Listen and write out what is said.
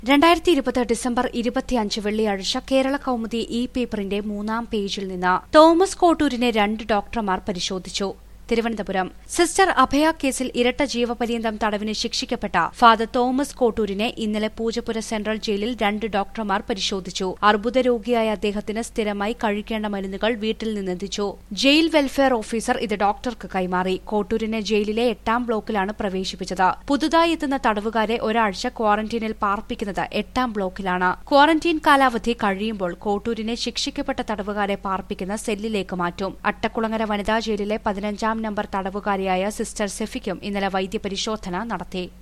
രണ്ടായിരത്തി ഇരുപത് ഡിസംബർ ഇരുപത്തിയഞ്ച് വെള്ളിയാഴ്ച കേരള കൗമുദി ഇ പേപ്പറിന്റെ മൂന്നാം പേജിൽ നിന്ന് തോമസ് കോട്ടൂരിനെ രണ്ട് ഡോക്ടർമാർ പരിശോധിച്ചു തിരുവനന്തപുരം സിസ്റ്റർ അഭയ കേസിൽ ഇരട്ട ജീവപര്യന്തം തടവിന് ശിക്ഷിക്കപ്പെട്ട ഫാദർ തോമസ് കോട്ടൂരിനെ ഇന്നലെ പൂജപ്പുര സെൻട്രൽ ജയിലിൽ രണ്ട് ഡോക്ടർമാർ പരിശോധിച്ചു അർബുദ രോഗിയായ അദ്ദേഹത്തിന് സ്ഥിരമായി കഴിക്കേണ്ട മരുന്നുകൾ വീട്ടിൽ നിന്നെത്തിച്ചു ജയിൽ വെൽഫെയർ ഓഫീസർ ഇത് ഡോക്ടർക്ക് കൈമാറി കോട്ടൂരിനെ ജയിലിലെ എട്ടാം ബ്ലോക്കിലാണ് പ്രവേശിപ്പിച്ചത് പുതുതായി എത്തുന്ന തടവുകാരെ ഒരാഴ്ച ക്വാറന്റീനിൽ പാർപ്പിക്കുന്നത് എട്ടാം ബ്ലോക്കിലാണ് ക്വാറന്റീൻ കാലാവധി കഴിയുമ്പോൾ കോട്ടൂരിനെ ശിക്ഷിക്കപ്പെട്ട തടവുകാരെ പാർപ്പിക്കുന്ന സെല്ലിലേക്ക് മാറ്റും അട്ടക്കുളങ്ങര വനിതാ ജയിലിലെ പതിനഞ്ചാം നമ്പർ തടവുകാരിയായ സിസ്റ്റർ സെഫിക്കും ഇന്നലെ വൈദ്യപരിശോധന നടത്തി